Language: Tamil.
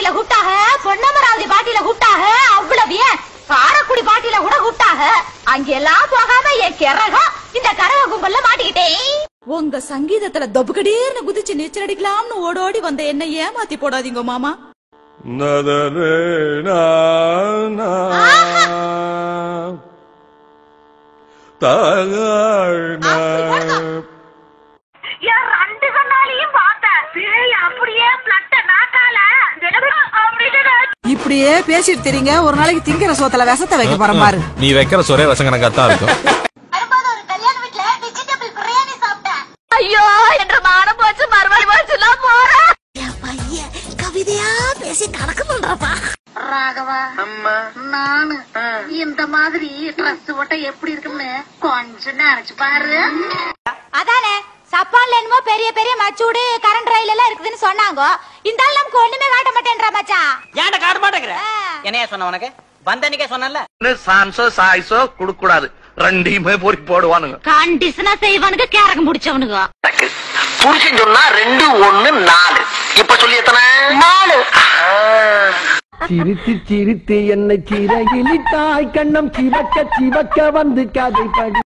பாட்டியில கூப்பிட்டாக பொன்னமராவதி பாட்டியில கூப்பிட்டாக அவ்வளவு ஏன் காரக்குடி பாட்டியில கூட கூப்பிட்டாக அங்கெல்லாம் போகாம என் கிறகம் இந்த கரக கும்பல்ல மாட்டிக்கிட்டேன் உங்க சங்கீதத்துல தொபுகடீர்னு குதிச்சு நீச்சல் அடிக்கலாம்னு ஓடோடி வந்த என்ன ஏமாத்தி போடாதீங்க மாமா நதரே நா, நா. தாழ் நா. என் ரெண்டு கண்ணாலையும் பார்த்தேன் பேய் அப்படியே பிளட்ட நாக்கால அப்படின்னு இப்படியே பேசிட்டு தெரியுங்க ஒரு நாளைக்கு திங்கிற சோத்துல விஷத்தை வைக்க போறேன் பாரு நீ வைக்கிற சொரே ரசம் கணக்காத்தான் இருக்கும் வரும்போது ஒரு கல்யாண வீட்ல வெஜிடபிள் பிரியாணி சாப்பிட்டேன் ஐயோ என்ற மானம் போச்சு மறுபடி போச்சு எல்லாம் போறேன் பையன் கவிதையா பேசி கணக்கு பண்றப்பா ராகவா நானு இந்த மாதிரி ட்ரெஸ் போட்டா எப்படி இருக்கும்னு கொஞ்சம் நினைச்சு பாரு அதானே சப்பான்ல என்னமோ பெரிய பெரிய மச்சூடு கரண்ட் ரயில் எல்லாம் இருக்குதுன்னு சொன்னாங்க இந்த ஆள் நமக்கு ஒண்ணுமே காட்ட மாட்டேன்றா மச்சான் ஏன்டா காட்ட மாட்டேங்கிற ஆ. என்னையா சொன்ன உனக்கு வந்தன்னைக்கே சொன்னல சான்ஸோ சாய்ஸோ கொடுக்க கூடாது ரெண்டையுமே பொறி போடுவானுங்க கண்டிஷனா செய்வானுங்க கேரகம் முடிச்சவனுங்க புருஷன் சொன்னா ரெண்டு ஒண்ணு நாலு இப்ப சொல்லி எத்தனை நாலு சிரித்து சிரித்து என்னை சிறையிலிட்டாய் கண்ணம் சிவக்க சிவக்க வந்து கதை படி